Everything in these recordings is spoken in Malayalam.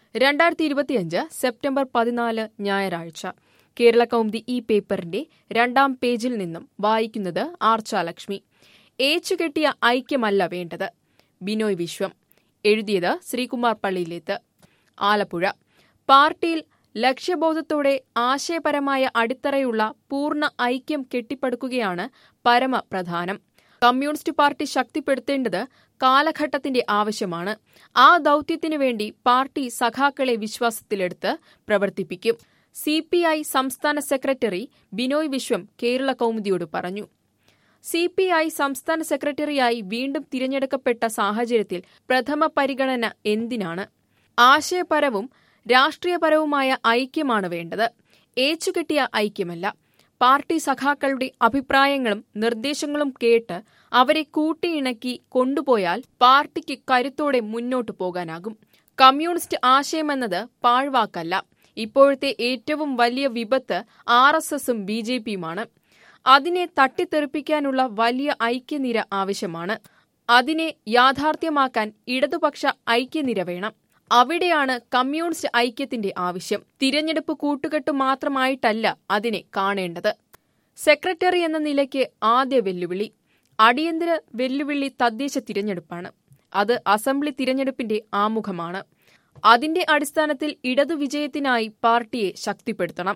രണ്ടായിരത്തി ഇരുപത്തിയഞ്ച് സെപ്റ്റംബർ പതിനാല് ഞായറാഴ്ച കേരള കൗമുദി ഈ പേപ്പറിന്റെ രണ്ടാം പേജിൽ നിന്നും വായിക്കുന്നത് ആർച്ചാലക്ഷ്മി ഏച്ചുകെട്ടിയ ഐക്യമല്ല വേണ്ടത് ബിനോയ് വിശ്വം എഴുതിയത് ശ്രീകുമാർ പള്ളിയിലേത്ത് ആലപ്പുഴ പാർട്ടിയിൽ ലക്ഷ്യബോധത്തോടെ ആശയപരമായ അടിത്തറയുള്ള പൂർണ്ണ ഐക്യം കെട്ടിപ്പടുക്കുകയാണ് പരമപ്രധാനം കമ്മ്യൂണിസ്റ്റ് പാർട്ടി ശക്തിപ്പെടുത്തേണ്ടത് കാലഘട്ടത്തിന്റെ ആവശ്യമാണ് ആ ദൗത്യത്തിനു വേണ്ടി പാർട്ടി സഖാക്കളെ വിശ്വാസത്തിലെടുത്ത് പ്രവർത്തിപ്പിക്കും സി പി ഐ സംസ്ഥാന സെക്രട്ടറി ബിനോയ് വിശ്വം കേരള കൗമുദിയോട് പറഞ്ഞു സി പി ഐ സംസ്ഥാന സെക്രട്ടറിയായി വീണ്ടും തിരഞ്ഞെടുക്കപ്പെട്ട സാഹചര്യത്തിൽ പ്രഥമ പരിഗണന എന്തിനാണ് ആശയപരവും രാഷ്ട്രീയപരവുമായ ഐക്യമാണ് വേണ്ടത് ഏച്ചുകെട്ടിയ ഐക്യമല്ല പാർട്ടി സഖാക്കളുടെ അഭിപ്രായങ്ങളും നിർദ്ദേശങ്ങളും കേട്ട് അവരെ കൂട്ടിയിണക്കി കൊണ്ടുപോയാൽ പാർട്ടിക്ക് കരുത്തോടെ മുന്നോട്ടു പോകാനാകും കമ്മ്യൂണിസ്റ്റ് ആശയമെന്നത് പാഴ്വാക്കല്ല ഇപ്പോഴത്തെ ഏറ്റവും വലിയ വിപത്ത് ആർ എസ് എസും ബി ജെ പിയുമാണ് അതിനെ തട്ടിത്തെറിപ്പിക്കാനുള്ള വലിയ ഐക്യനിര ആവശ്യമാണ് അതിനെ യാഥാർത്ഥ്യമാക്കാൻ ഇടതുപക്ഷ ഐക്യനിര വേണം അവിടെയാണ് കമ്മ്യൂണിസ്റ്റ് ഐക്യത്തിന്റെ ആവശ്യം തിരഞ്ഞെടുപ്പ് കൂട്ടുകെട്ട് മാത്രമായിട്ടല്ല അതിനെ കാണേണ്ടത് സെക്രട്ടറി എന്ന നിലയ്ക്ക് ആദ്യ വെല്ലുവിളി അടിയന്തര വെല്ലുവിളി തദ്ദേശ തിരഞ്ഞെടുപ്പാണ് അത് അസംബ്ലി തിരഞ്ഞെടുപ്പിന്റെ ആമുഖമാണ് അതിന്റെ അടിസ്ഥാനത്തിൽ ഇടതു വിജയത്തിനായി പാർട്ടിയെ ശക്തിപ്പെടുത്തണം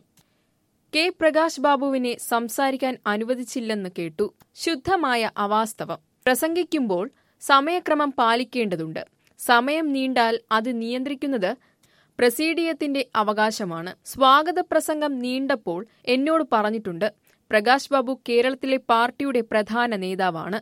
കെ പ്രകാശ് ബാബുവിനെ സംസാരിക്കാൻ അനുവദിച്ചില്ലെന്ന് കേട്ടു ശുദ്ധമായ അവാസ്തവം പ്രസംഗിക്കുമ്പോൾ സമയക്രമം പാലിക്കേണ്ടതുണ്ട് സമയം നീണ്ടാൽ അത് നിയന്ത്രിക്കുന്നത് പ്രസീഡിയത്തിന്റെ അവകാശമാണ് സ്വാഗത പ്രസംഗം നീണ്ടപ്പോൾ എന്നോട് പറഞ്ഞിട്ടുണ്ട് പ്രകാശ് ബാബു കേരളത്തിലെ പാർട്ടിയുടെ പ്രധാന നേതാവാണ്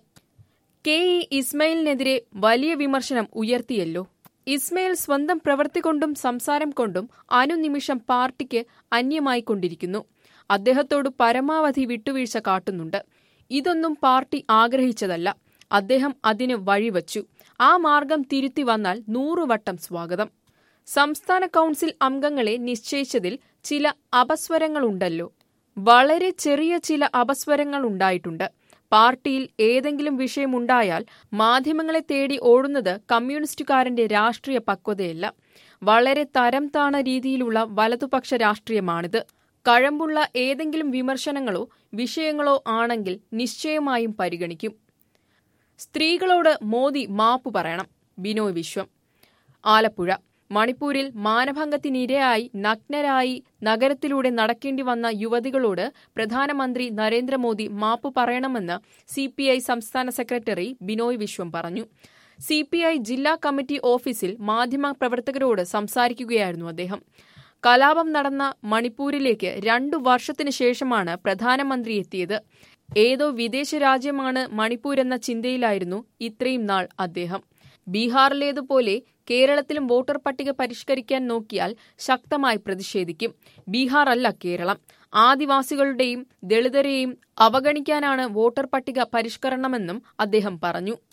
കെ ഇ ഇസ്മയിലിനെതിരെ വലിയ വിമർശനം ഉയർത്തിയല്ലോ ഇസ്മയിൽ സ്വന്തം പ്രവൃത്തി കൊണ്ടും സംസാരം കൊണ്ടും അനുനിമിഷം പാർട്ടിക്ക് അന്യമായിക്കൊണ്ടിരിക്കുന്നു അദ്ദേഹത്തോട് പരമാവധി വിട്ടുവീഴ്ച കാട്ടുന്നുണ്ട് ഇതൊന്നും പാർട്ടി ആഗ്രഹിച്ചതല്ല അദ്ദേഹം അതിന് വഴിവച്ചു ആ മാർഗം തിരുത്തി വന്നാൽ നൂറുവട്ടം സ്വാഗതം സംസ്ഥാന കൗൺസിൽ അംഗങ്ങളെ നിശ്ചയിച്ചതിൽ ചില അപസ്വരങ്ങളുണ്ടല്ലോ വളരെ ചെറിയ ചില അപസ്വരങ്ങളുണ്ടായിട്ടുണ്ട് പാർട്ടിയിൽ ഏതെങ്കിലും വിഷയമുണ്ടായാൽ മാധ്യമങ്ങളെ തേടി ഓടുന്നത് കമ്മ്യൂണിസ്റ്റുകാരന്റെ രാഷ്ട്രീയ പക്വതയല്ല വളരെ തരം താണ രീതിയിലുള്ള വലതുപക്ഷ രാഷ്ട്രീയമാണിത് കഴമ്പുള്ള ഏതെങ്കിലും വിമർശനങ്ങളോ വിഷയങ്ങളോ ആണെങ്കിൽ നിശ്ചയമായും പരിഗണിക്കും സ്ത്രീകളോട് മോദി മാപ്പു പറയണം ബിനോയ് വിശ്വം ആലപ്പുഴ മണിപ്പൂരിൽ മാനഭംഗത്തിനിരയായി നഗ്നരായി നഗരത്തിലൂടെ നടക്കേണ്ടി വന്ന യുവതികളോട് പ്രധാനമന്ത്രി നരേന്ദ്രമോദി മാപ്പു പറയണമെന്ന് സി സംസ്ഥാന സെക്രട്ടറി ബിനോയ് വിശ്വം പറഞ്ഞു സി ജില്ലാ കമ്മിറ്റി ഓഫീസിൽ മാധ്യമപ്രവർത്തകരോട് സംസാരിക്കുകയായിരുന്നു അദ്ദേഹം കലാപം നടന്ന മണിപ്പൂരിലേക്ക് രണ്ടു വർഷത്തിനു ശേഷമാണ് പ്രധാനമന്ത്രി എത്തിയത് ഏതോ വിദേശ രാജ്യമാണ് മണിപ്പൂർ എന്ന ചിന്തയിലായിരുന്നു ഇത്രയും നാൾ അദ്ദേഹം ബീഹാറിലേതുപോലെ കേരളത്തിലും വോട്ടർ പട്ടിക പരിഷ്കരിക്കാൻ നോക്കിയാൽ ശക്തമായി പ്രതിഷേധിക്കും ബീഹാർ അല്ല കേരളം ആദിവാസികളുടെയും ദളിതരെയും അവഗണിക്കാനാണ് വോട്ടർ പട്ടിക പരിഷ്കരണമെന്നും അദ്ദേഹം പറഞ്ഞു